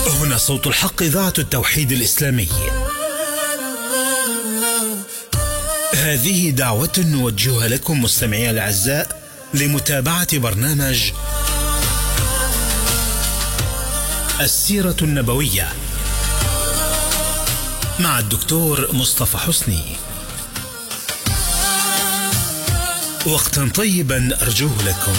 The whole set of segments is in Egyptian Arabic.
هنا صوت الحق إذاعة التوحيد الإسلامي هذه دعوة نوجهها لكم مستمعي الأعزاء لمتابعة برنامج السيرة النبوية مع الدكتور مصطفى حسني وقتا طيبا أرجوه لكم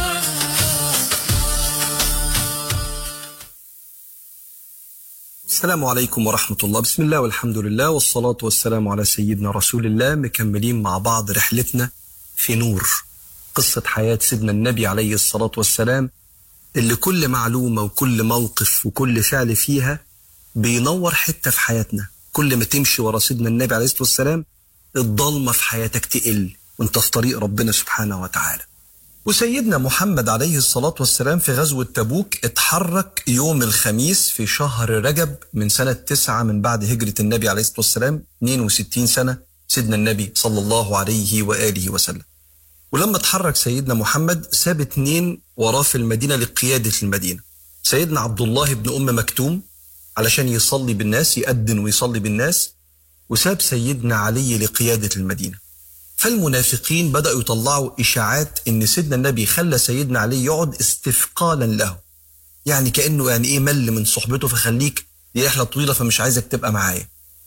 السلام عليكم ورحمة الله بسم الله والحمد لله والصلاة والسلام على سيدنا رسول الله مكملين مع بعض رحلتنا في نور قصة حياة سيدنا النبي عليه الصلاة والسلام اللي كل معلومة وكل موقف وكل فعل فيها بينور حتة في حياتنا كل ما تمشي ورا سيدنا النبي عليه الصلاة والسلام الضلمة في حياتك تقل وانت في طريق ربنا سبحانه وتعالى وسيدنا محمد عليه الصلاة والسلام في غزوة تبوك اتحرك يوم الخميس في شهر رجب من سنة تسعة من بعد هجرة النبي عليه الصلاة والسلام 62 سنة سيدنا النبي صلى الله عليه وآله وسلم ولما اتحرك سيدنا محمد ساب اتنين وراه في المدينة لقيادة المدينة سيدنا عبد الله بن أم مكتوم علشان يصلي بالناس يأذن ويصلي بالناس وساب سيدنا علي لقيادة المدينة فالمنافقين بدأوا يطلعوا إشاعات إن سيدنا النبي خلى سيدنا علي يقعد استثقالا له يعني كأنه يعني إيه مل من صحبته فخليك دي رحلة طويلة فمش عايزك تبقى معايا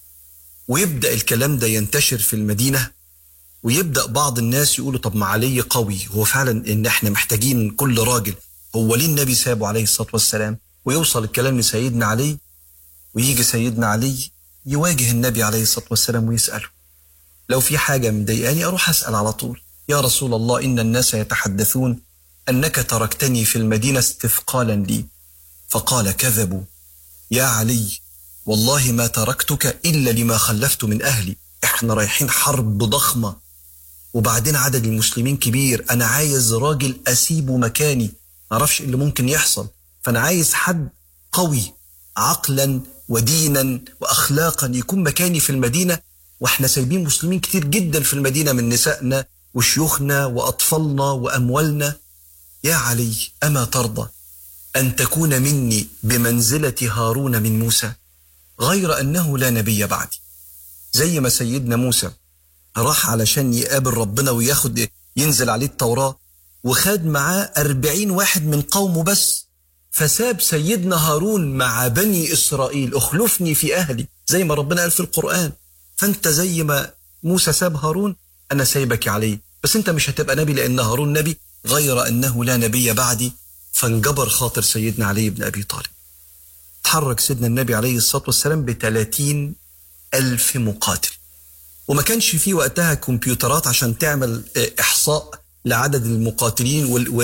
ويبدأ الكلام ده ينتشر في المدينة ويبدأ بعض الناس يقولوا طب ما علي قوي هو فعلا إن إحنا محتاجين كل راجل هو ليه النبي سابه عليه الصلاة والسلام ويوصل الكلام لسيدنا علي ويجي سيدنا علي يواجه النبي عليه الصلاة والسلام ويسأله لو في حاجة مضايقاني أروح أسأل على طول يا رسول الله إن الناس يتحدثون أنك تركتني في المدينة استثقالا لي فقال كذبوا يا علي والله ما تركتك إلا لما خلفت من أهلي إحنا رايحين حرب ضخمة وبعدين عدد المسلمين كبير أنا عايز راجل أسيبه مكاني معرفش اللي ممكن يحصل فأنا عايز حد قوي عقلا ودينا وأخلاقا يكون مكاني في المدينة واحنا سايبين مسلمين كتير جدا في المدينة من نسائنا وشيوخنا وأطفالنا وأموالنا يا علي أما ترضى أن تكون مني بمنزلة هارون من موسى غير أنه لا نبي بعدي زي ما سيدنا موسى راح علشان يقابل ربنا وياخد ينزل عليه التوراة وخد معاه أربعين واحد من قومه بس فساب سيدنا هارون مع بني إسرائيل أخلفني في أهلي زي ما ربنا قال في القرآن فانت زي ما موسى ساب هارون انا سايبك عليه بس انت مش هتبقى نبي لان هارون نبي غير انه لا نبي بعدي فانجبر خاطر سيدنا علي بن ابي طالب تحرك سيدنا النبي عليه الصلاه والسلام ب 30 الف مقاتل وما كانش في وقتها كمبيوترات عشان تعمل احصاء لعدد المقاتلين